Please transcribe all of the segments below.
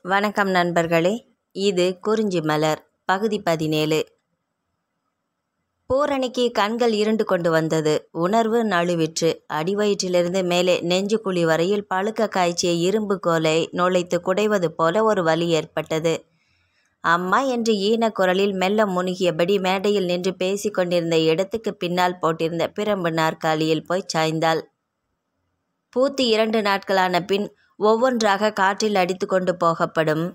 வணக்கம் நண்பர்களே இது குறிஞ்சி மலர் பகுதி பதினேழு பூரணிக்கு கண்கள் இருண்டு கொண்டு வந்தது உணர்வு நழுவிற்று அடிவயிற்றிலிருந்து மேலே நெஞ்சுக்குழி வரையில் பழுக்க காய்ச்சிய இரும்பு கோலை நுழைத்து குடைவது போல ஒரு வலி ஏற்பட்டது அம்மா என்று ஈன குரலில் மெல்ல முனுகியபடி மேடையில் நின்று பேசிக் கொண்டிருந்த இடத்துக்கு பின்னால் போட்டிருந்த பிரம்பு நாற்காலியில் போய் சாய்ந்தாள் பூத்து இரண்டு நாட்களான பின் ஒவ்வொன்றாக காற்றில் அடித்து கொண்டு போகப்படும்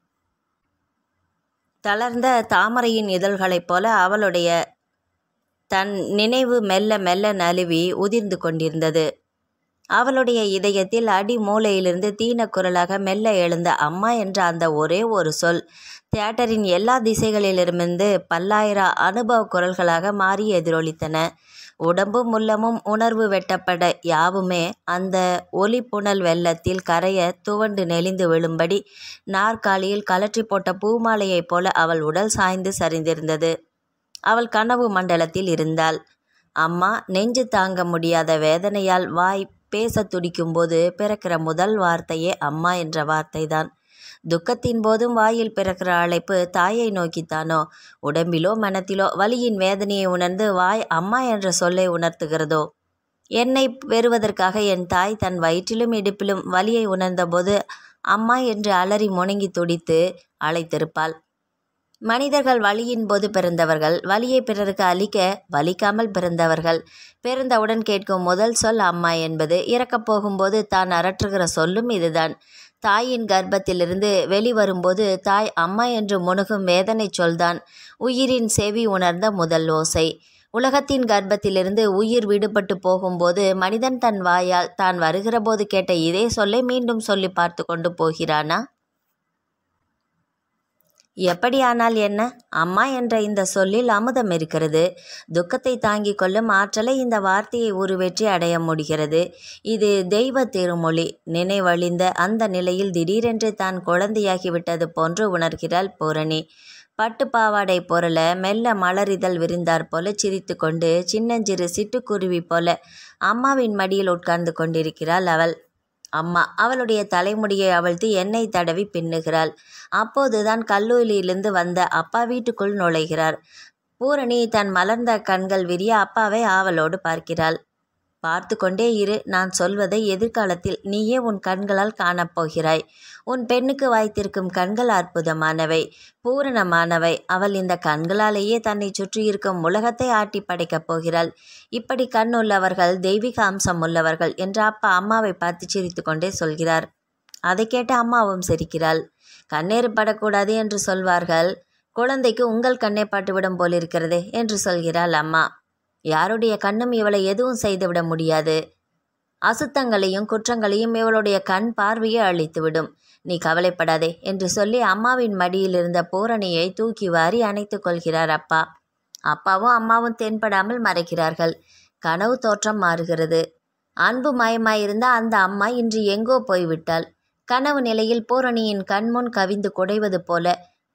தளர்ந்த தாமரையின் இதழ்களைப் போல அவளுடைய தன் நினைவு மெல்ல மெல்ல நழுவி உதிர்ந்து கொண்டிருந்தது அவளுடைய இதயத்தில் அடி மூலையிலிருந்து தீன குரலாக மெல்ல எழுந்த அம்மா என்ற அந்த ஒரே ஒரு சொல் தியேட்டரின் எல்லா திசைகளிலிருந்து பல்லாயிர அனுபவ குரல்களாக மாறி எதிரொலித்தன உடம்பும் உள்ளமும் உணர்வு வெட்டப்பட யாவுமே அந்த ஒலி புனல் வெள்ளத்தில் கரைய துவண்டு நெளிந்து விழும்படி நாற்காலியில் கலற்றி போட்ட பூமாலையைப் போல அவள் உடல் சாய்ந்து சரிந்திருந்தது அவள் கனவு மண்டலத்தில் இருந்தாள் அம்மா நெஞ்சு தாங்க முடியாத வேதனையால் வாய் பேச துடிக்கும்போது பிறக்கிற முதல் வார்த்தையே அம்மா என்ற வார்த்தைதான் துக்கத்தின் போதும் வாயில் பிறக்கிற அழைப்பு தாயை நோக்கித்தானோ உடம்பிலோ மனத்திலோ வலியின் வேதனையை உணர்ந்து வாய் அம்மா என்ற சொல்லை உணர்த்துகிறதோ என்னை பெறுவதற்காக என் தாய் தன் வயிற்றிலும் இடுப்பிலும் வலியை உணர்ந்தபோது அம்மா என்று அலறி முணங்கி துடித்து அழைத்திருப்பாள் மனிதர்கள் வலியின் போது பிறந்தவர்கள் வலியை பிறருக்கு அளிக்க வலிக்காமல் பிறந்தவர்கள் பிறந்தவுடன் கேட்கும் முதல் சொல் அம்மா என்பது இறக்கப் போகும்போது தான் அரற்றுகிற சொல்லும் இதுதான் தாயின் கர்ப்பத்திலிருந்து வெளிவரும்போது தாய் அம்மா என்று முணுகும் வேதனை சொல்தான் உயிரின் செவி உணர்ந்த முதல் ஓசை உலகத்தின் கர்ப்பத்திலிருந்து உயிர் விடுபட்டு போகும்போது மனிதன் தன் வாயால் தான் வருகிறபோது கேட்ட இதே சொல்லை மீண்டும் சொல்லி பார்த்து கொண்டு போகிறானா எப்படியானால் என்ன அம்மா என்ற இந்த சொல்லில் அமுதம் இருக்கிறது துக்கத்தை தாங்கிக் கொள்ளும் ஆற்றலை இந்த வார்த்தையை உருவேற்றி அடைய முடிகிறது இது தெய்வ திருமொழி நினைவழிந்த அந்த நிலையில் திடீரென்று தான் குழந்தையாகிவிட்டது போன்று உணர்கிறாள் பூரணி பட்டு பாவாடை பொருள மெல்ல மலரிதழ் விரிந்தார் போல சிரித்து கொண்டு சின்னஞ்சிறு சிட்டுக்குருவி போல அம்மாவின் மடியில் உட்கார்ந்து கொண்டிருக்கிறாள் அவள் அம்மா அவளுடைய தலைமுடியை அவிழ்த்து எண்ணெய் தடவி பின்னுகிறாள் அப்போதுதான் கல்லூரியிலிருந்து வந்த அப்பா வீட்டுக்குள் நுழைகிறார் பூரணி தன் மலர்ந்த கண்கள் விரிய அப்பாவை ஆவலோடு பார்க்கிறாள் பார்த்து கொண்டே இரு நான் சொல்வதை எதிர்காலத்தில் நீயே உன் கண்களால் காணப்போகிறாய் உன் பெண்ணுக்கு வாய்த்திருக்கும் கண்கள் அற்புதமானவை பூரணமானவை அவள் இந்த கண்களாலேயே தன்னை சுற்றியிருக்கும் உலகத்தை ஆட்டி படைக்கப் போகிறாள் இப்படி கண் உள்ளவர்கள் தெய்வீக அம்சம் உள்ளவர்கள் என்று அப்பா அம்மாவை பார்த்து சிரித்து கொண்டே சொல்கிறார் அதை கேட்டு அம்மாவும் சிரிக்கிறாள் கண்ணேறு படக்கூடாது என்று சொல்வார்கள் குழந்தைக்கு உங்கள் கண்ணை பட்டுவிடும் போலிருக்கிறதே என்று சொல்கிறாள் அம்மா யாருடைய கண்ணும் இவளை எதுவும் செய்துவிட முடியாது அசுத்தங்களையும் குற்றங்களையும் இவளுடைய கண் பார்வையை அழித்துவிடும் நீ கவலைப்படாதே என்று சொல்லி அம்மாவின் மடியில் இருந்த பூரணியை தூக்கி வாரி அணைத்து கொள்கிறார் அப்பா அப்பாவும் அம்மாவும் தென்படாமல் மறைக்கிறார்கள் கனவு தோற்றம் மாறுகிறது அன்பு மயமாயிருந்த அந்த அம்மா இன்று எங்கோ போய்விட்டாள் கனவு நிலையில் பூரணியின் கண்முன் கவிந்து குடைவது போல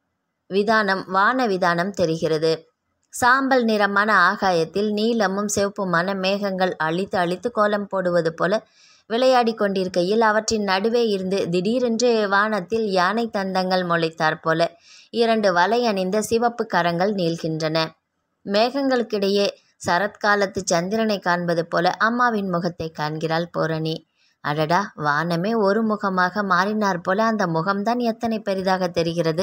விதானம் வான விதானம் தெரிகிறது சாம்பல் நிறமான ஆகாயத்தில் நீலமும் சிவப்புமான மேகங்கள் அழித்து அழித்து கோலம் போடுவது போல விளையாடி கொண்டிருக்கையில் அவற்றின் நடுவே இருந்து திடீரென்று வானத்தில் யானை தந்தங்கள் முளைத்தாற் போல இரண்டு வலை அணிந்த சிவப்பு கரங்கள் நீள்கின்றன மேகங்களுக்கிடையே சரத்காலத்து சந்திரனை காண்பது போல அம்மாவின் முகத்தை காண்கிறாள் பூரணி அடடா வானமே ஒரு முகமாக மாறினார் போல அந்த முகம்தான் எத்தனை பெரிதாக தெரிகிறது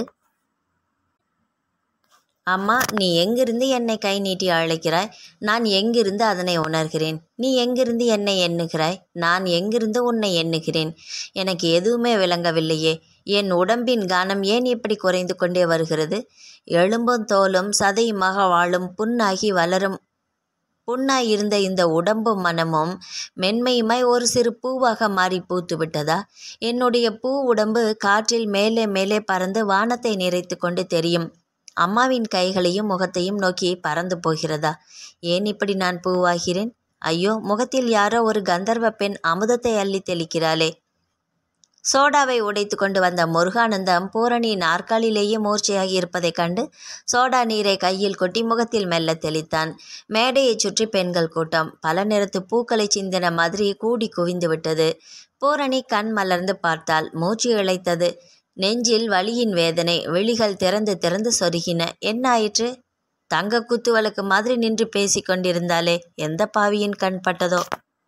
அம்மா நீ எங்கிருந்து என்னை கை நீட்டி அழைக்கிறாய் நான் எங்கிருந்து அதனை உணர்கிறேன் நீ எங்கிருந்து என்னை எண்ணுகிறாய் நான் எங்கிருந்து உன்னை எண்ணுகிறேன் எனக்கு எதுவுமே விளங்கவில்லையே என் உடம்பின் கானம் ஏன் இப்படி குறைந்து கொண்டே வருகிறது எலும்பும் தோலும் சதையுமாக வாழும் புண்ணாகி வளரும் புண்ணாய் இருந்த இந்த உடம்பும் மனமும் மென்மையுமாய் ஒரு சிறு பூவாக மாறி பூத்து விட்டதா என்னுடைய பூ உடம்பு காற்றில் மேலே மேலே பறந்து வானத்தை நிறைத்து கொண்டு தெரியும் அம்மாவின் கைகளையும் முகத்தையும் நோக்கி பறந்து போகிறதா ஏன் இப்படி நான் பூவாகிறேன் ஐயோ முகத்தில் யாரோ ஒரு கந்தர்வ பெண் அமுதத்தை அள்ளி தெளிக்கிறாளே சோடாவை உடைத்து கொண்டு வந்த முருகானந்தம் பூரணி நாற்காலிலேயே மூர்ச்சையாகி இருப்பதைக் கண்டு சோடா நீரை கையில் கொட்டி முகத்தில் மெல்ல தெளித்தான் மேடையைச் சுற்றி பெண்கள் கூட்டம் பல நிறத்து பூக்களை சிந்தின மாதிரி கூடி குவிந்து விட்டது பூரணி கண் மலர்ந்து பார்த்தாள் மூச்சு இழைத்தது நெஞ்சில் வலியின் வேதனை விழிகள் திறந்து திறந்து சொருகின என்ன ஆயிற்று தங்க குத்து விளக்கு மாதிரி நின்று பேசிக் கொண்டிருந்தாலே எந்த பாவியின் கண் பட்டதோ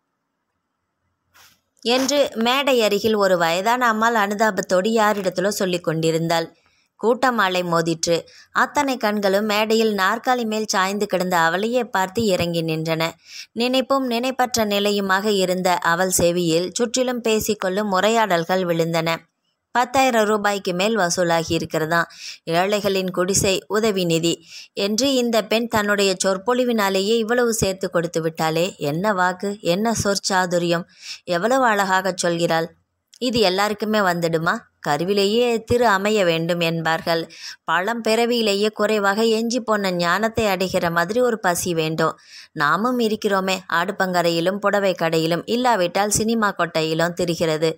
என்று மேடை அருகில் ஒரு வயதான அம்மாள் அனுதாபத்தோடு யாரிடத்திலோ சொல்லிக் கொண்டிருந்தாள் கூட்டம் அலை மோதிற்று அத்தனை கண்களும் மேடையில் நாற்காலி மேல் சாய்ந்து கிடந்த அவளையே பார்த்து இறங்கி நின்றன நினைப்பும் நினைப்பற்ற நிலையுமாக இருந்த அவள் செவியில் சுற்றிலும் பேசிக்கொள்ளும் உரையாடல்கள் விழுந்தன பத்தாயிரம் ரூபாய்க்கு மேல் வசூலாகி இருக்கிறதாம் ஏழைகளின் குடிசை உதவி நிதி என்று இந்த பெண் தன்னுடைய சொற்பொழிவினாலேயே இவ்வளவு சேர்த்து கொடுத்து விட்டாளே என்ன வாக்கு என்ன சொற்சாதுரியம் எவ்வளவு அழகாகச் சொல்கிறாள் இது எல்லாருக்குமே வந்துடுமா கருவிலேயே திரு அமைய வேண்டும் என்பார்கள் பழம் பிறவியிலேயே குறைவாக எஞ்சி போன ஞானத்தை அடைகிற மாதிரி ஒரு பசி வேண்டும் நாமும் இருக்கிறோமே ஆடுப்பங்கரையிலும் புடவை கடையிலும் இல்லாவிட்டால் சினிமா கொட்டையிலும் திரிகிறது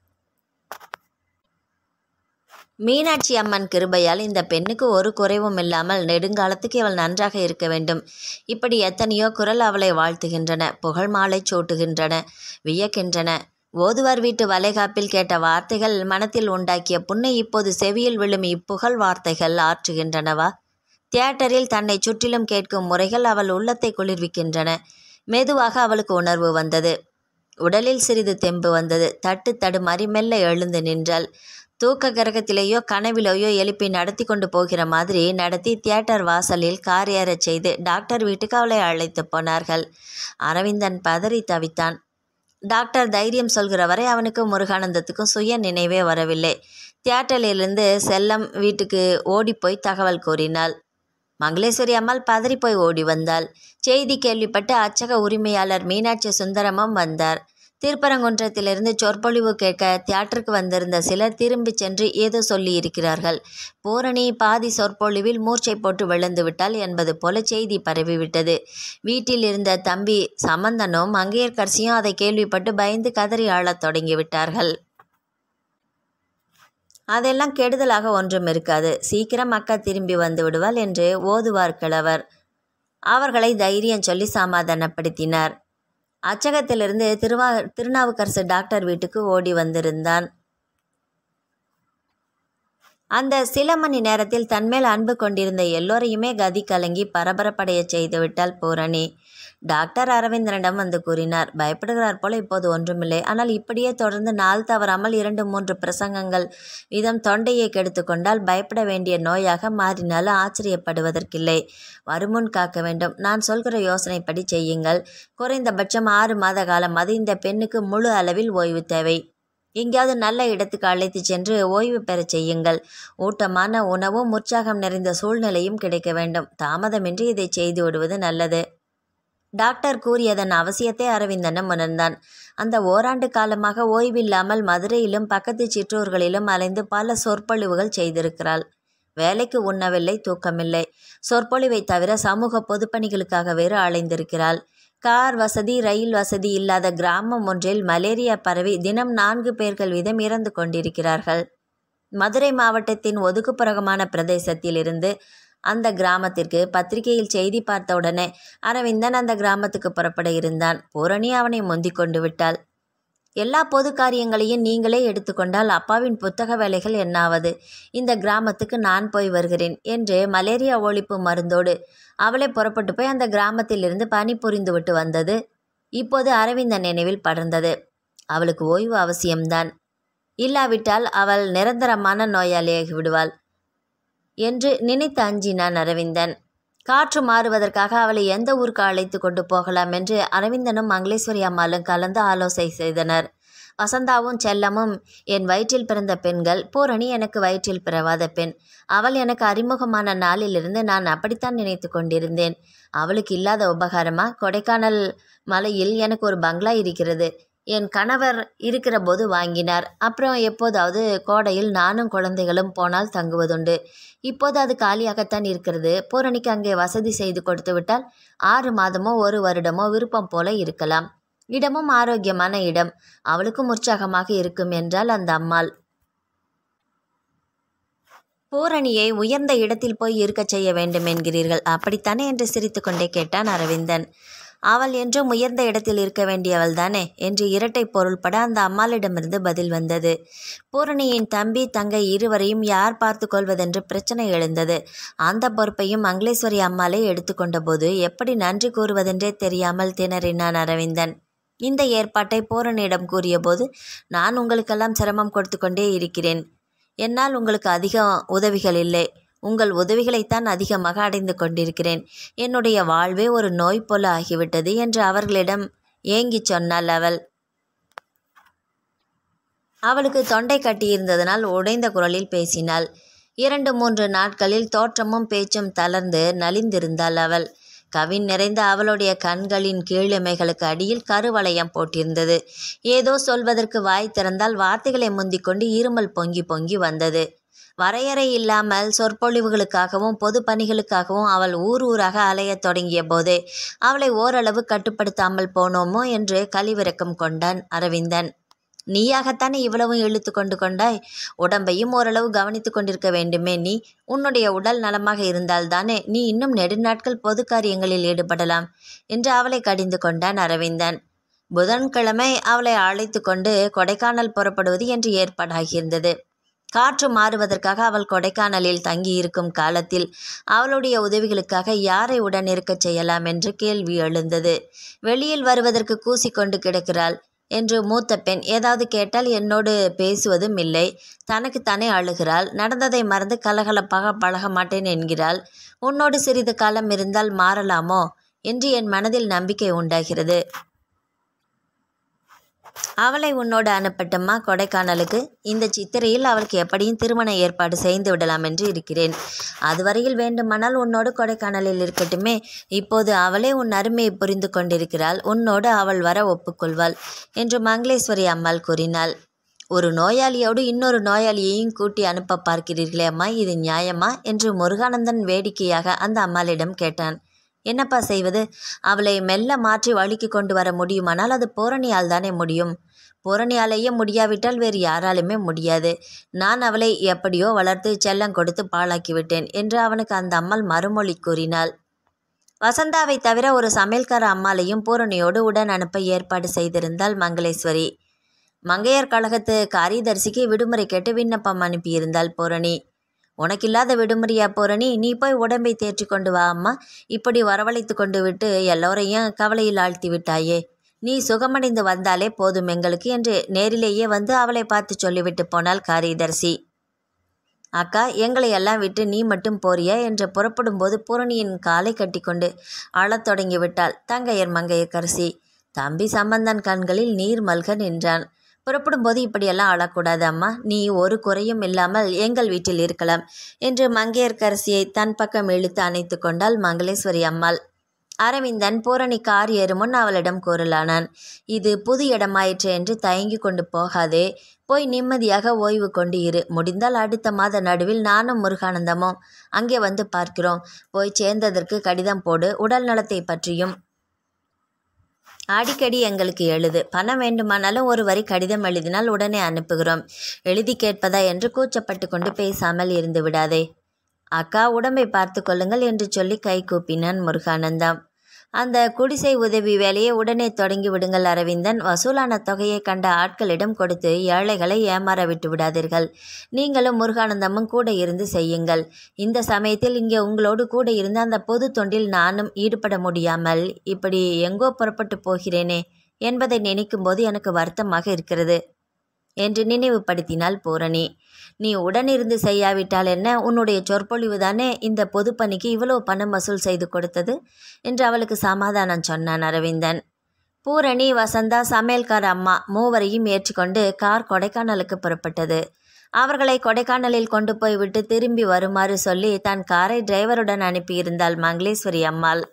மீனாட்சி அம்மன் கிருபையால் இந்த பெண்ணுக்கு ஒரு குறைவும் இல்லாமல் நெடுங்காலத்துக்கு அவள் நன்றாக இருக்க வேண்டும் இப்படி எத்தனையோ குரல் அவளை வாழ்த்துகின்றன புகழ் மாலை சூட்டுகின்றன வியக்கின்றன ஓதுவார் வீட்டு வளைகாப்பில் கேட்ட வார்த்தைகள் மனத்தில் உண்டாக்கிய புண்ணை இப்போது செவியில் விழும் இப்புகழ் வார்த்தைகள் ஆற்றுகின்றனவா தியேட்டரில் தன்னை சுற்றிலும் கேட்கும் முறைகள் அவள் உள்ளத்தை குளிர்விக்கின்றன மெதுவாக அவளுக்கு உணர்வு வந்தது உடலில் சிறிது தெம்பு வந்தது தட்டு தடுமாறி மெல்ல எழுந்து நின்றாள் தூக்க கிரகத்திலேயோ கனவிலேயோ எழுப்பி நடத்தி கொண்டு போகிற மாதிரி நடத்தி தியேட்டர் வாசலில் கார் ஏறச் செய்து டாக்டர் வீட்டுக்கு அவளை அழைத்து போனார்கள் அரவிந்தன் பதறி தவித்தான் டாக்டர் தைரியம் சொல்கிற வரை அவனுக்கு முருகானந்தத்துக்கும் சுய நினைவே வரவில்லை தியேட்டரிலிருந்து செல்லம் வீட்டுக்கு ஓடிப்போய் தகவல் கூறினாள் மங்களேஸ்வரி அம்மாள் பதறி போய் ஓடி வந்தாள் செய்தி கேள்விப்பட்டு அச்சக உரிமையாளர் மீனாட்சி சுந்தரமும் வந்தார் திருப்பரங்குன்றத்திலிருந்து சொற்பொழிவு கேட்க தியேட்டருக்கு வந்திருந்த சிலர் திரும்பி சென்று ஏதோ சொல்லி இருக்கிறார்கள் பூரணி பாதி சொற்பொழிவில் மூர்ச்சை போட்டு விழுந்து விட்டாள் என்பது போல செய்தி பரவிவிட்டது வீட்டில் இருந்த தம்பி சம்பந்தனும் மங்கையர்கரசியும் அதை கேள்விப்பட்டு பயந்து கதறி ஆளத் தொடங்கிவிட்டார்கள் அதெல்லாம் கெடுதலாக ஒன்றும் இருக்காது சீக்கிரம் அக்கா திரும்பி வந்து விடுவாள் என்று ஓதுவார் கிழவர் அவர்களை தைரியம் சொல்லி சமாதானப்படுத்தினார் அச்சகத்திலிருந்து திருவா திருநாவுக்கரசு டாக்டர் வீட்டுக்கு ஓடி வந்திருந்தான் அந்த சில மணி நேரத்தில் தன்மேல் அன்பு கொண்டிருந்த எல்லோரையுமே கதி கலங்கி பரபரப்படைய செய்துவிட்டாள் பூரணி டாக்டர் அரவிந்தனிடம் வந்து கூறினார் பயப்படுகிறார் போல இப்போது ஒன்றுமில்லை ஆனால் இப்படியே தொடர்ந்து நாள் தவறாமல் இரண்டு மூன்று பிரசங்கங்கள் வீதம் தொண்டையை கெடுத்து கொண்டால் பயப்பட வேண்டிய நோயாக மாறினாலும் ஆச்சரியப்படுவதற்கில்லை வருமுன் காக்க வேண்டும் நான் சொல்கிற யோசனைப்படி செய்யுங்கள் குறைந்தபட்சம் ஆறு மாத காலம் அது இந்த பெண்ணுக்கு முழு அளவில் ஓய்வு தேவை எங்கேயாவது நல்ல இடத்துக்கு அழைத்து சென்று ஓய்வு பெறச் செய்யுங்கள் ஊட்டமான உணவும் உற்சாகம் நிறைந்த சூழ்நிலையும் கிடைக்க வேண்டும் தாமதமின்றி இதை செய்து விடுவது நல்லது டாக்டர் கூறியதன் அவசியத்தை அரவிந்தனும் உணர்ந்தான் அந்த ஓராண்டு காலமாக ஓய்வில்லாமல் மதுரையிலும் பக்கத்து சிற்றூர்களிலும் அலைந்து பல சொற்பொழிவுகள் செய்திருக்கிறாள் வேலைக்கு உண்ணவில்லை தூக்கமில்லை சொற்பொழிவை தவிர சமூக பொதுப்பணிகளுக்காக வேறு அலைந்திருக்கிறாள் கார் வசதி ரயில் வசதி இல்லாத கிராமம் ஒன்றில் மலேரியா பரவி தினம் நான்கு பேர்கள் வீதம் இறந்து கொண்டிருக்கிறார்கள் மதுரை மாவட்டத்தின் ஒதுக்குப்புறமான பிரதேசத்தில் இருந்து அந்த கிராமத்திற்கு பத்திரிகையில் செய்தி பார்த்தவுடனே அரவிந்தன் அந்த கிராமத்துக்கு புறப்பட இருந்தான் பூரணி அவனை முந்திக் கொண்டு விட்டாள் எல்லா பொது காரியங்களையும் நீங்களே எடுத்துக்கொண்டால் அப்பாவின் புத்தக வேலைகள் என்னாவது இந்த கிராமத்துக்கு நான் போய் வருகிறேன் என்று மலேரியா ஒழிப்பு மருந்தோடு அவளை புறப்பட்டு போய் அந்த கிராமத்திலிருந்து பணி புரிந்துவிட்டு வந்தது இப்போது அரவிந்தன் நினைவில் படர்ந்தது அவளுக்கு ஓய்வு அவசியம்தான் இல்லாவிட்டால் அவள் நிரந்தரமான நோயாளியாகி விடுவாள் என்று நினைத்து அஞ்சினான் அரவிந்தன் காற்று மாறுவதற்காக அவளை எந்த ஊருக்கு அழைத்து கொண்டு போகலாம் என்று அரவிந்தனும் மங்களேஸ்வரி அம்மாளும் கலந்து ஆலோசனை செய்தனர் வசந்தாவும் செல்லமும் என் வயிற்றில் பிறந்த பெண்கள் பூரணி எனக்கு வயிற்றில் பிறவாத பெண் அவள் எனக்கு அறிமுகமான நாளிலிருந்து நான் அப்படித்தான் நினைத்து கொண்டிருந்தேன் அவளுக்கு இல்லாத உபகாரமா கொடைக்கானல் மலையில் எனக்கு ஒரு பங்களா இருக்கிறது என் கணவர் இருக்கிற போது வாங்கினார் அப்புறம் எப்போதாவது கோடையில் நானும் குழந்தைகளும் போனால் தங்குவதுண்டு இப்போது அது காலியாகத்தான் இருக்கிறது பூரணிக்கு அங்கே வசதி செய்து கொடுத்து விட்டால் ஆறு மாதமோ ஒரு வருடமோ விருப்பம் போல இருக்கலாம் இடமும் ஆரோக்கியமான இடம் அவளுக்கும் உற்சாகமாக இருக்கும் என்றால் அந்த அம்மாள் பூரணியை உயர்ந்த இடத்தில் போய் இருக்கச் செய்ய வேண்டும் என்கிறீர்கள் அப்படித்தானே என்று சிரித்துக்கொண்டே கேட்டான் அரவிந்தன் அவள் என்றும் உயர்ந்த இடத்தில் இருக்க வேண்டியவள் தானே என்று இரட்டை பொருள்பட அந்த அம்மாளிடமிருந்து பதில் வந்தது பூரணியின் தம்பி தங்கை இருவரையும் யார் பார்த்து கொள்வதென்று பிரச்சனை எழுந்தது அந்த பொறுப்பையும் மங்களேஸ்வரி அம்மாளே எடுத்துக்கொண்டபோது எப்படி நன்றி கூறுவதென்றே தெரியாமல் திணறினான் அரவிந்தன் இந்த ஏற்பாட்டை பூரணியிடம் கூறியபோது நான் உங்களுக்கெல்லாம் சிரமம் கொடுத்து கொண்டே இருக்கிறேன் என்னால் உங்களுக்கு அதிக உதவிகள் இல்லை உங்கள் உதவிகளைத்தான் அதிகமாக அடைந்து கொண்டிருக்கிறேன் என்னுடைய வாழ்வே ஒரு நோய் போல ஆகிவிட்டது என்று அவர்களிடம் ஏங்கிச் சொன்னாள் அவள் அவளுக்கு தொண்டை கட்டியிருந்ததனால் உடைந்த குரலில் பேசினாள் இரண்டு மூன்று நாட்களில் தோற்றமும் பேச்சும் தளர்ந்து நலிந்திருந்தாள் அவள் கவின் நிறைந்த அவளுடைய கண்களின் கீழிமைகளுக்கு அடியில் கருவளையம் போட்டிருந்தது ஏதோ சொல்வதற்கு வாய் திறந்தால் வார்த்தைகளை முந்திக்கொண்டு இருமல் பொங்கி பொங்கி வந்தது வரையறை இல்லாமல் சொற்பொழிவுகளுக்காகவும் பொது பணிகளுக்காகவும் அவள் ஊர் ஊராக அலையத் தொடங்கிய போதே அவளை ஓரளவு கட்டுப்படுத்தாமல் போனோமோ என்று கழிவிறக்கம் கொண்டான் அரவிந்தன் நீயாகத்தானே இவ்வளவும் இழுத்து கொண்டு கொண்டாய் உடம்பையும் ஓரளவு கவனித்து கொண்டிருக்க வேண்டுமே நீ உன்னுடைய உடல் நலமாக இருந்தால்தானே நீ இன்னும் நெடுநாட்கள் பொது காரியங்களில் ஈடுபடலாம் என்று அவளை கடிந்து கொண்டான் அரவிந்தன் புதன்கிழமை அவளை அழைத்து கொண்டு கொடைக்கானல் புறப்படுவது என்று ஏற்பாடாகியிருந்தது காற்று மாறுவதற்காக அவள் கொடைக்கானலில் தங்கியிருக்கும் காலத்தில் அவளுடைய உதவிகளுக்காக யாரை உடன் இருக்கச் செய்யலாம் என்று கேள்வி எழுந்தது வெளியில் வருவதற்கு கூசிக்கொண்டு கிடக்கிறாள் என்று மூத்த பெண் ஏதாவது கேட்டால் என்னோடு பேசுவதும் இல்லை தனக்குத்தானே அழுகிறாள் நடந்ததை மறந்து கலகலப்பாக பழக மாட்டேன் என்கிறாள் உன்னோடு சிறிது காலம் இருந்தால் மாறலாமோ என்று என் மனதில் நம்பிக்கை உண்டாகிறது அவளை உன்னோடு அனுப்பட்டுமா கொடைக்கானலுக்கு இந்த சித்திரையில் அவளுக்கு எப்படியும் திருமண ஏற்பாடு செய்து விடலாம் என்று இருக்கிறேன் அதுவரையில் வேண்டுமானால் உன்னோடு கொடைக்கானலில் இருக்கட்டுமே இப்போது அவளே உன் அருமையை புரிந்து கொண்டிருக்கிறாள் உன்னோடு அவள் வர ஒப்புக்கொள்வாள் என்று மங்களேஸ்வரி அம்மாள் கூறினாள் ஒரு நோயாளியோடு இன்னொரு நோயாளியையும் கூட்டி அனுப்ப பார்க்கிறீர்களே அம்மா இது நியாயமா என்று முருகானந்தன் வேடிக்கையாக அந்த அம்மாளிடம் கேட்டான் என்னப்பா செய்வது அவளை மெல்ல மாற்றி வழிக்கு கொண்டு வர முடியுமானால் அது பூரணியால் தானே முடியும் பூரணியாலேயே முடியாவிட்டால் வேறு யாராலுமே முடியாது நான் அவளை எப்படியோ வளர்த்து செல்லம் கொடுத்து பாழாக்கி விட்டேன் என்று அவனுக்கு அந்த அம்மாள் மறுமொழி கூறினாள் வசந்தாவை தவிர ஒரு சமையல்கார அம்மாளையும் பூரணியோடு உடன் அனுப்ப ஏற்பாடு செய்திருந்தாள் மங்களேஸ்வரி மங்கையர் கழகத்து காரியதரிசிக்கு விடுமுறை கேட்டு விண்ணப்பம் அனுப்பியிருந்தாள் பூரணி உனக்கில்லாத விடுமுறையா பூரணி நீ போய் உடம்பை தேற்றி கொண்டு வா அம்மா இப்படி வரவழைத்து கொண்டு விட்டு எல்லோரையும் கவலையில் ஆழ்த்தி விட்டாயே நீ சுகமடைந்து வந்தாலே போதும் எங்களுக்கு என்று நேரிலேயே வந்து அவளை பார்த்து சொல்லிவிட்டு போனாள் காரியதர்சி அக்கா எங்களை எல்லாம் விட்டு நீ மட்டும் போறியா என்று புறப்படும்போது பூரணியின் காலை கட்டிக்கொண்டு அழத் தொடங்கி விட்டாள் தங்கையர் மங்கையர்கரசி தம்பி சம்பந்தன் கண்களில் நீர் மல்க நின்றான் புறப்படும்போது இப்படியெல்லாம் அழக்கூடாது அம்மா நீ ஒரு குறையும் இல்லாமல் எங்கள் வீட்டில் இருக்கலாம் என்று மங்கையர்க்கரசியை தன் பக்கம் இழுத்து அணைத்து கொண்டாள் மங்களேஸ்வரி அம்மாள் அரவிந்தன் பூரணி கார் ஏறும் முன் அவளிடம் கூறலானான் இது புது இடமாயிற்று என்று தயங்கி கொண்டு போகாதே போய் நிம்மதியாக ஓய்வு கொண்டு இரு முடிந்தால் அடுத்த மாத நடுவில் நானும் முருகானந்தமும் அங்கே வந்து பார்க்கிறோம் போய் சேர்ந்ததற்கு கடிதம் போடு உடல் நலத்தை பற்றியும் அடிக்கடி எங்களுக்கு எழுது பணம் வேண்டுமானாலும் ஒரு வரி கடிதம் எழுதினால் உடனே அனுப்புகிறோம் எழுதி கேட்பதா என்று கூச்சப்பட்டு கொண்டு பேசாமல் இருந்து விடாதே அக்கா உடம்பை பார்த்து கொள்ளுங்கள் என்று சொல்லி கை கூப்பினான் முருகானந்தம் அந்த குடிசை உதவி வேலையை உடனே தொடங்கி விடுங்கள் அரவிந்தன் வசூலான தொகையை கண்ட ஆட்களிடம் கொடுத்து ஏழைகளை ஏமாற விட்டு விடாதீர்கள் நீங்களும் முருகானந்தமும் கூட இருந்து செய்யுங்கள் இந்த சமயத்தில் இங்கே உங்களோடு கூட இருந்து அந்த பொது தொண்டில் நானும் ஈடுபட முடியாமல் இப்படி எங்கோ புறப்பட்டு போகிறேனே என்பதை நினைக்கும்போது எனக்கு வருத்தமாக இருக்கிறது என்று நினைவுபடுத்தினாள் பூரணி நீ உடனிருந்து செய்யாவிட்டால் என்ன உன்னுடைய சொற்பொழிவு தானே இந்த பொதுப்பணிக்கு இவ்வளவு பணம் வசூல் செய்து கொடுத்தது என்று அவளுக்கு சமாதானம் சொன்னான் அரவிந்தன் பூரணி வசந்தா சமையல்கார அம்மா மூவரையும் ஏற்றிக்கொண்டு கார் கொடைக்கானலுக்கு புறப்பட்டது அவர்களை கொடைக்கானலில் கொண்டு போய் விட்டு திரும்பி வருமாறு சொல்லி தன் காரை டிரைவருடன் அனுப்பியிருந்தாள் மங்களேஸ்வரி அம்மாள்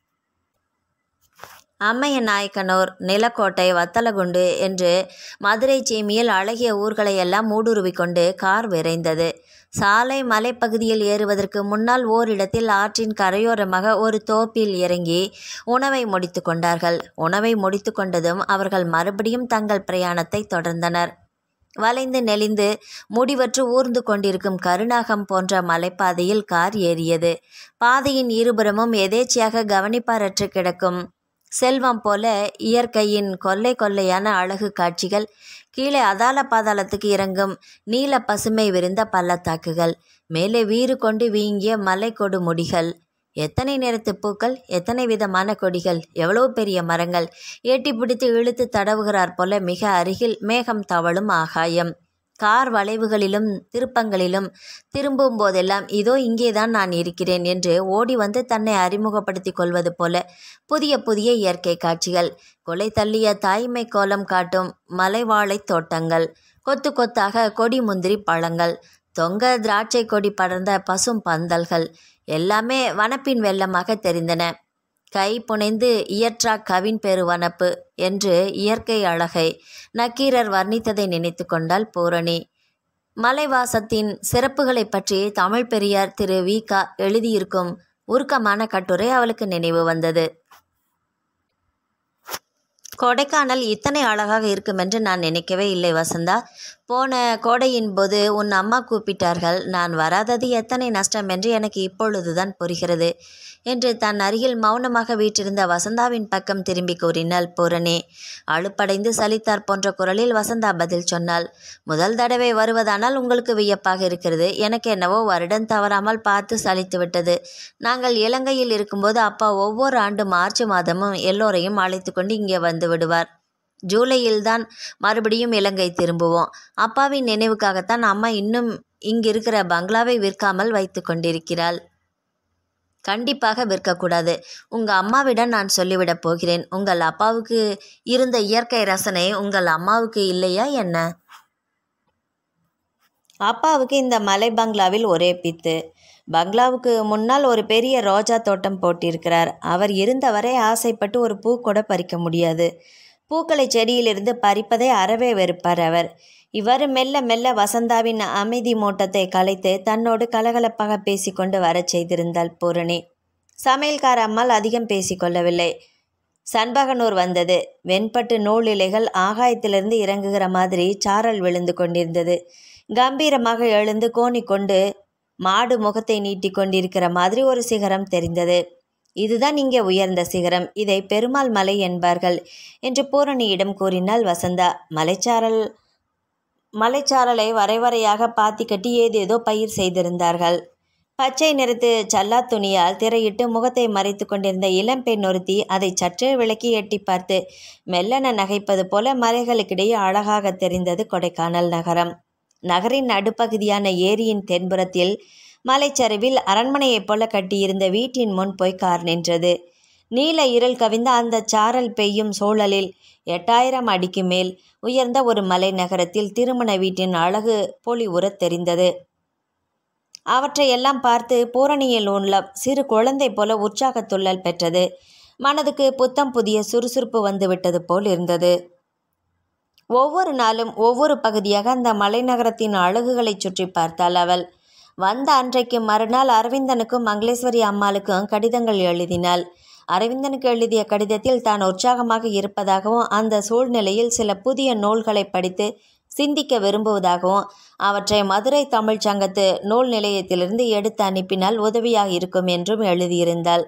அம்மைய நாயக்கனூர் நிலக்கோட்டை வத்தலகுண்டு என்று மதுரை சீமையில் அழகிய ஊர்களை எல்லாம் ஊடுருவி கொண்டு கார் விரைந்தது சாலை மலைப்பகுதியில் ஏறுவதற்கு முன்னால் ஓரிடத்தில் ஆற்றின் கரையோரமாக ஒரு தோப்பில் இறங்கி உணவை முடித்து கொண்டார்கள் உணவை முடித்து கொண்டதும் அவர்கள் மறுபடியும் தங்கள் பிரயாணத்தை தொடர்ந்தனர் வளைந்து நெளிந்து முடிவற்று ஊர்ந்து கொண்டிருக்கும் கருநாகம் போன்ற மலைப்பாதையில் கார் ஏறியது பாதையின் இருபுறமும் எதேச்சியாக கவனிப்பாரற்று கிடக்கும் செல்வம் போல இயற்கையின் கொல்லை கொல்லையான அழகு காட்சிகள் கீழே அதால பாதாளத்துக்கு இறங்கும் நீல பசுமை விரிந்த பள்ளத்தாக்குகள் மேலே வீறு கொண்டு வீங்கிய மலை கொடு முடிகள் எத்தனை நிறத்து பூக்கள் எத்தனை விதமான கொடிகள் எவ்வளவு பெரிய மரங்கள் ஏட்டி பிடித்து இழுத்து தடவுகிறார் போல மிக அருகில் மேகம் தவழும் ஆகாயம் கார் வளைவுகளிலும் திருப்பங்களிலும் திரும்பும் போதெல்லாம் இதோ இங்கேதான் நான் இருக்கிறேன் என்று ஓடி வந்து தன்னை அறிமுகப்படுத்திக் கொள்வது போல புதிய புதிய இயற்கை காட்சிகள் கொலை தள்ளிய தாய்மை கோலம் காட்டும் மலைவாழைத் தோட்டங்கள் கொத்து கொத்தாக கொடி முந்திரி பழங்கள் தொங்க திராட்சை கொடி படர்ந்த பசும் பந்தல்கள் எல்லாமே வனப்பின் வெள்ளமாக தெரிந்தன கை புனைந்து இயற்றா கவின் பெருவனப்பு என்று இயற்கை அழகை நக்கீரர் வர்ணித்ததை நினைத்து கொண்டாள் பூரணி மலைவாசத்தின் சிறப்புகளை பற்றி தமிழ் பெரியார் திரு வி க எழுதியிருக்கும் உருக்கமான கட்டுரை அவளுக்கு நினைவு வந்தது கொடைக்கானல் இத்தனை அழகாக இருக்கும் என்று நான் நினைக்கவே இல்லை வசந்தா போன கோடையின் போது உன் அம்மா கூப்பிட்டார்கள் நான் வராதது எத்தனை நஷ்டம் என்று எனக்கு இப்பொழுதுதான் புரிகிறது என்று தன் அருகில் மௌனமாக வீற்றிருந்த வசந்தாவின் பக்கம் திரும்பி கூறினாள் பூரணி அழுப்படைந்து சலித்தார் போன்ற குரலில் வசந்தா பதில் சொன்னாள் முதல் தடவை வருவதானால் உங்களுக்கு வியப்பாக இருக்கிறது எனக்கு என்னவோ வருடம் தவறாமல் பார்த்து சலித்து விட்டது நாங்கள் இலங்கையில் இருக்கும்போது அப்பா ஒவ்வொரு ஆண்டு மார்ச் மாதமும் எல்லோரையும் அழைத்து கொண்டு இங்கே வந்து விடுவார் ஜூலையில்தான் மறுபடியும் இலங்கை திரும்புவோம் அப்பாவின் நினைவுக்காகத்தான் அம்மா இன்னும் இங்கிருக்கிற பங்களாவை விற்காமல் வைத்து கொண்டிருக்கிறாள் கண்டிப்பாக விற்கக்கூடாது உங்கள் அம்மாவிடம் நான் சொல்லிவிடப் போகிறேன் உங்கள் அப்பாவுக்கு இருந்த இயற்கை ரசனை உங்கள் அம்மாவுக்கு இல்லையா என்ன அப்பாவுக்கு இந்த மலை பங்களாவில் ஒரே பித்து பங்களாவுக்கு முன்னால் ஒரு பெரிய ரோஜா தோட்டம் போட்டிருக்கிறார் அவர் இருந்தவரை ஆசைப்பட்டு ஒரு பூ கூட பறிக்க முடியாது பூக்களை செடியிலிருந்து பறிப்பதை அறவே வெறுப்பார் அவர் இவ்வாறு மெல்ல மெல்ல வசந்தாவின் அமைதி மூட்டத்தை கலைத்து தன்னோடு கலகலப்பாக பேசிக்கொண்டு வரச் செய்திருந்தாள் பூரணி சமையல்கார அம்மாள் அதிகம் பேசிக்கொள்ளவில்லை சண்பகனூர் வந்தது வெண்பட்டு நூல் இலைகள் ஆகாயத்திலிருந்து இறங்குகிற மாதிரி சாரல் விழுந்து கொண்டிருந்தது கம்பீரமாக எழுந்து கோணிக்கொண்டு மாடு முகத்தை நீட்டிக் கொண்டிருக்கிற மாதிரி ஒரு சிகரம் தெரிந்தது இதுதான் இங்கே உயர்ந்த சிகரம் இதை பெருமாள் மலை என்பார்கள் என்று பூரணியிடம் கூறினாள் வசந்தா மலைச்சாரல் மலைச்சாரலை வரைவரையாக பாத்தி கட்டி ஏதேதோ பயிர் செய்திருந்தார்கள் பச்சை நிறத்து சல்லா துணியால் திரையிட்டு முகத்தை மறைத்து கொண்டிருந்த இளம்பெண் ஒருத்தி அதை சற்றே விளக்கி எட்டி பார்த்து மெல்லன நகைப்பது போல மலைகளுக்கிடையே அழகாக தெரிந்தது கொடைக்கானல் நகரம் நகரின் நடுப்பகுதியான ஏரியின் தென்புறத்தில் மலைச்சரிவில் அரண்மனையைப் போல கட்டியிருந்த வீட்டின் முன் போய் கார் நின்றது நீல இருள் கவிந்த அந்த சாரல் பெய்யும் சூழலில் எட்டாயிரம் அடிக்கு மேல் உயர்ந்த ஒரு மலை நகரத்தில் திருமண வீட்டின் அழகு பொலிவுறத் தெரிந்தது அவற்றையெல்லாம் பார்த்து பூரணியில் உள்ள சிறு குழந்தை போல உற்சாகத் துள்ளல் பெற்றது மனதுக்கு புத்தம் புதிய சுறுசுறுப்பு வந்துவிட்டது போல் இருந்தது ஒவ்வொரு நாளும் ஒவ்வொரு பகுதியாக அந்த மலைநகரத்தின் அழகுகளைச் சுற்றி பார்த்தாள் அவள் வந்த அன்றைக்கு மறுநாள் அரவிந்தனுக்கும் மங்களேஸ்வரி அம்மாளுக்கும் கடிதங்கள் எழுதினாள் அரவிந்தனுக்கு எழுதிய கடிதத்தில் தான் உற்சாகமாக இருப்பதாகவும் அந்த சூழ்நிலையில் சில புதிய நூல்களை படித்து சிந்திக்க விரும்புவதாகவும் அவற்றை மதுரை தமிழ்ச் சங்கத்து நூல் நிலையத்திலிருந்து எடுத்து அனுப்பினால் உதவியாக இருக்கும் என்றும் எழுதியிருந்தாள்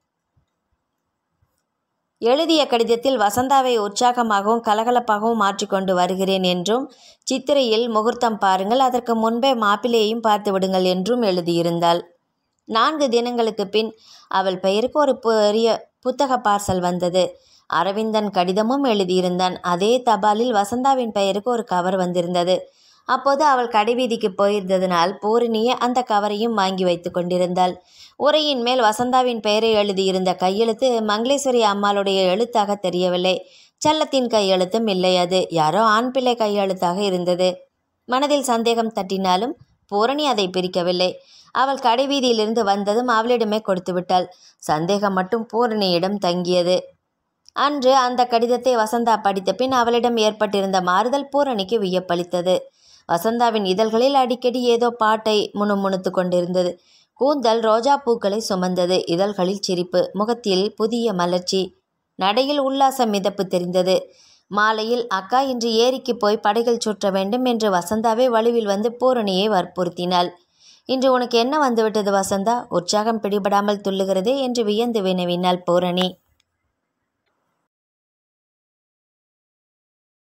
எழுதிய கடிதத்தில் வசந்தாவை உற்சாகமாகவும் கலகலப்பாகவும் மாற்றிக்கொண்டு வருகிறேன் என்றும் சித்திரையில் முகூர்த்தம் பாருங்கள் அதற்கு முன்பே மாப்பிள்ளையையும் பார்த்து விடுங்கள் என்றும் எழுதியிருந்தாள் நான்கு தினங்களுக்கு பின் அவள் பெயருக்கு ஒரு பெரிய புத்தக பார்சல் வந்தது அரவிந்தன் கடிதமும் எழுதியிருந்தான் அதே தபாலில் வசந்தாவின் பெயருக்கு ஒரு கவர் வந்திருந்தது அப்போது அவள் கடைவீதிக்கு போயிருந்ததினால் பூரணியே அந்த கவரையும் வாங்கி வைத்து கொண்டிருந்தாள் உரையின் மேல் வசந்தாவின் பெயரை எழுதியிருந்த கையெழுத்து மங்களேஸ்வரி அம்மாளுடைய எழுத்தாக தெரியவில்லை செல்லத்தின் கையெழுத்தும் இல்லை அது யாரோ ஆண் பிள்ளை கையெழுத்தாக இருந்தது மனதில் சந்தேகம் தட்டினாலும் பூரணி அதை பிரிக்கவில்லை அவள் கடைவீதியிலிருந்து வந்ததும் அவளிடமே கொடுத்து விட்டாள் சந்தேகம் மட்டும் பூரணியிடம் தங்கியது அன்று அந்த கடிதத்தை வசந்தா படித்த பின் அவளிடம் ஏற்பட்டிருந்த மாறுதல் பூரணிக்கு வியப்பளித்தது வசந்தாவின் இதழ்களில் அடிக்கடி ஏதோ பாட்டை முணுமுணுத்து கொண்டிருந்தது கூந்தல் ரோஜா பூக்களை சுமந்தது இதழ்களில் சிரிப்பு முகத்தில் புதிய மலர்ச்சி நடையில் உல்லாச மிதப்பு தெரிந்தது மாலையில் அக்கா இன்று ஏரிக்கு போய் படைகள் சுற்ற வேண்டும் என்று வசந்தாவே வலுவில் வந்து பூரணியை வற்புறுத்தினாள் இன்று உனக்கு என்ன வந்துவிட்டது வசந்தா உற்சாகம் பிடிபடாமல் துள்ளுகிறதே என்று வியந்து வினவினாள் பூரணி